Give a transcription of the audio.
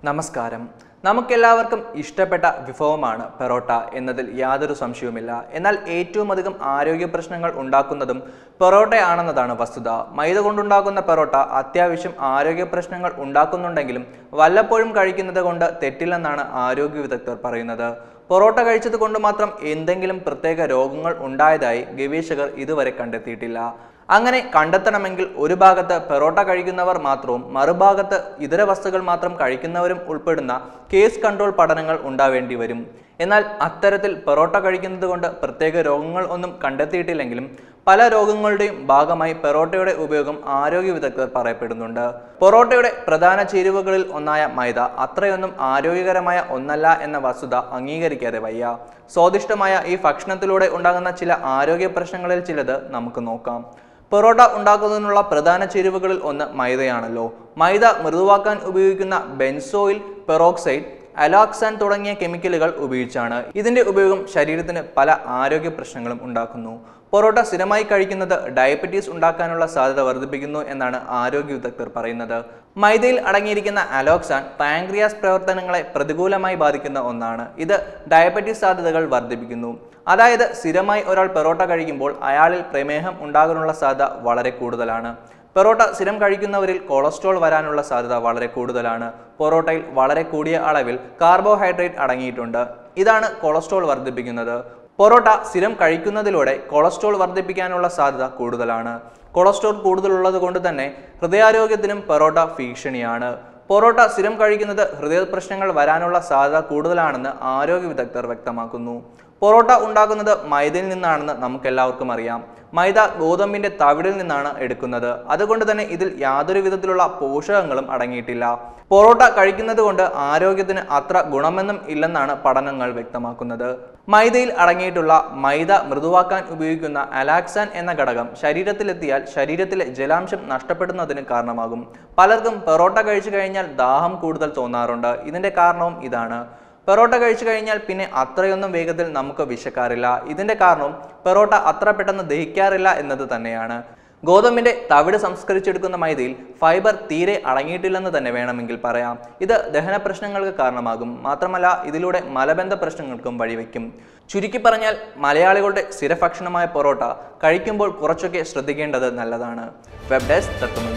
നമസ്കാരം നമുക്കെല്ലാവർക്കും ഇഷ്ടപ്പെട്ട വിഭവമാണ് പെറോട്ട എന്നതിൽ യാതൊരു സംശയവുമില്ല എന്നാൽ ഏറ്റവും അധികം ആരോഗ്യ പ്രശ്നങ്ങൾ ഉണ്ടാക്കുന്നതും പെറോട്ടയാണെന്നതാണ് വസ്തുത മൈദ കൊണ്ടുണ്ടാക്കുന്ന പെറോട്ട അത്യാവശ്യം ആരോഗ്യ പ്രശ്നങ്ങൾ ഉണ്ടാക്കുന്നുണ്ടെങ്കിലും വല്ലപ്പോഴും കഴിക്കുന്നത് കൊണ്ട് തെറ്റില്ലെന്നാണ് ആരോഗ്യ വിദഗ്ധർ പറയുന്നത് പൊറോട്ട കഴിച്ചത് കൊണ്ട് മാത്രം എന്തെങ്കിലും പ്രത്യേക രോഗങ്ങൾ ഉണ്ടായതായി ഗവേഷകർ ഇതുവരെ കണ്ടെത്തിയിട്ടില്ല അങ്ങനെ കണ്ടെത്തണമെങ്കിൽ ഒരു ഭാഗത്ത് പെറോട്ട കഴിക്കുന്നവർ മാത്രവും മറുഭാഗത്ത് ഇതര വസ്തുക്കൾ മാത്രം കഴിക്കുന്നവരും ഉൾപ്പെടുന്ന കേസ് കൺട്രോൾ പഠനങ്ങൾ ഉണ്ടാവേണ്ടി വരും എന്നാൽ അത്തരത്തിൽ പെറോട്ട കഴിക്കുന്നത് കൊണ്ട് പ്രത്യേക രോഗങ്ങൾ ഒന്നും കണ്ടെത്തിയിട്ടില്ലെങ്കിലും പല രോഗങ്ങളുടെയും ഭാഗമായി പെറോട്ടയുടെ ഉപയോഗം ആരോഗ്യ വിദഗ്ധർ പറയപ്പെടുന്നുണ്ട് പൊറോട്ടയുടെ പ്രധാന ചേരുവകളിൽ ഒന്നായ മൈദ അത്രയൊന്നും ആരോഗ്യകരമായ ഒന്നല്ല എന്ന വസ്തുത അംഗീകരിക്കാതെ വയ്യ സ്വാദിഷ്ടമായ ഈ ഭക്ഷണത്തിലൂടെ ഉണ്ടാകുന്ന ചില ആരോഗ്യ പ്രശ്നങ്ങളിൽ ചിലത് നമുക്ക് നോക്കാം പൊറോട്ട ഉണ്ടാക്കുന്നതിനുള്ള പ്രധാന ചേരുവകളിൽ ഒന്ന് മൈദയാണല്ലോ മൈദ മൃദുവാക്കാൻ ഉപയോഗിക്കുന്ന ബെൻസോയിൽ പെറോക്സൈഡ് അലോക്സാൻ തുടങ്ങിയ കെമിക്കലുകൾ ഉപയോഗിച്ചാണ് ഇതിന്റെ ഉപയോഗം ശരീരത്തിന് പല ആരോഗ്യ പ്രശ്നങ്ങളും ഉണ്ടാക്കുന്നു പൊറോട്ട സ്ഥിരമായി കഴിക്കുന്നത് ഡയബറ്റീസ് ഉണ്ടാക്കാനുള്ള സാധ്യത വർദ്ധിപ്പിക്കുന്നു എന്നാണ് ആരോഗ്യ വിദഗ്ധർ പറയുന്നത് മൈദയിൽ അടങ്ങിയിരിക്കുന്ന അലോക്സാൻ പാങ്ക്രിയാസ് പ്രവർത്തനങ്ങളെ പ്രതികൂലമായി ബാധിക്കുന്ന ഒന്നാണ് ഇത് ഡയബറ്റീസ് സാധ്യതകൾ വർദ്ധിപ്പിക്കുന്നു അതായത് സ്ഥിരമായി ഒരാൾ പെറോട്ട കഴിക്കുമ്പോൾ അയാളിൽ പ്രമേഹം ഉണ്ടാകാനുള്ള സാധ്യത വളരെ കൂടുതലാണ് പെറോട്ട സ്ഥിരം കഴിക്കുന്നവരിൽ കൊളസ്ട്രോൾ വരാനുള്ള സാധ്യത വളരെ കൂടുതലാണ് പൊറോട്ടയിൽ വളരെ കൂടിയ അളവിൽ കാർബോഹൈഡ്രേറ്റ് അടങ്ങിയിട്ടുണ്ട് ഇതാണ് കൊളസ്ട്രോൾ വർദ്ധിപ്പിക്കുന്നത് പൊറോട്ട സ്ഥിരം കഴിക്കുന്നതിലൂടെ കൊളസ്ട്രോൾ വർദ്ധിപ്പിക്കാനുള്ള സാധ്യത കൂടുതലാണ് കൊളസ്ട്രോൾ കൂടുതലുള്ളത് കൊണ്ട് തന്നെ ഹൃദയാരോഗ്യത്തിനും പൊറോട്ട ഭീഷണിയാണ് പൊറോട്ട സ്ഥിരം കഴിക്കുന്നത് ഹൃദയ പ്രശ്നങ്ങൾ വരാനുള്ള സാധ്യത കൂടുതലാണെന്ന് ആരോഗ്യ വിദഗ്ധർ വ്യക്തമാക്കുന്നു പൊറോട്ട ഉണ്ടാക്കുന്നത് മൈദയിൽ നിന്നാണെന്ന് നമുക്കെല്ലാവർക്കും അറിയാം മൈദ ഗോതമ്പിന്റെ തവിടിൽ നിന്നാണ് എടുക്കുന്നത് അതുകൊണ്ട് തന്നെ ഇതിൽ യാതൊരു വിധത്തിലുള്ള പോഷകങ്ങളും അടങ്ങിയിട്ടില്ല പൊറോട്ട കഴിക്കുന്നത് കൊണ്ട് ആരോഗ്യത്തിന് അത്ര ഗുണമെന്നും ഇല്ലെന്നാണ് പഠനങ്ങൾ വ്യക്തമാക്കുന്നത് മൈദയിൽ അടങ്ങിയിട്ടുള്ള മൈദ മൃദുവാക്കാൻ ഉപയോഗിക്കുന്ന അലാക്സാൻ എന്ന ഘടകം ശരീരത്തിലെത്തിയാൽ ശരീരത്തിലെ ജലാംശം നഷ്ടപ്പെടുന്നതിന് കാരണമാകും പലർക്കും പെറോട്ട കഴിച്ചു കഴിഞ്ഞാൽ ദാഹം കൂടുതൽ തോന്നാറുണ്ട് ഇതിന്റെ കാരണവും ഇതാണ് പെറോട്ട കഴിച്ചു കഴിഞ്ഞാൽ പിന്നെ അത്രയൊന്നും വേഗത്തിൽ നമുക്ക് വിശക്കാറില്ല ഇതിന്റെ കാരണം പെറോട്ട അത്ര പെട്ടെന്ന് ദഹിക്കാറില്ല എന്നത് തന്നെയാണ് ഗോതമ്പിന്റെ തവിട് സംസ്കരിച്ചെടുക്കുന്ന മൈദയിൽ ഫൈബർ തീരെ അടങ്ങിയിട്ടില്ലെന്ന് തന്നെ വേണമെങ്കിൽ പറയാം ഇത് ദഹന പ്രശ്നങ്ങൾക്ക് കാരണമാകും മാത്രമല്ല ഇതിലൂടെ മലബന്ധ പ്രശ്നങ്ങൾക്കും വഴിവെക്കും ചുരുക്കി പറഞ്ഞാൽ മലയാളികളുടെ സ്ഥിരഭക്ഷണമായ പൊറോട്ട കഴിക്കുമ്പോൾ കുറച്ചൊക്കെ ശ്രദ്ധിക്കേണ്ടത് നല്ലതാണ് വെബ് ഡെസ്ക് തത്വമി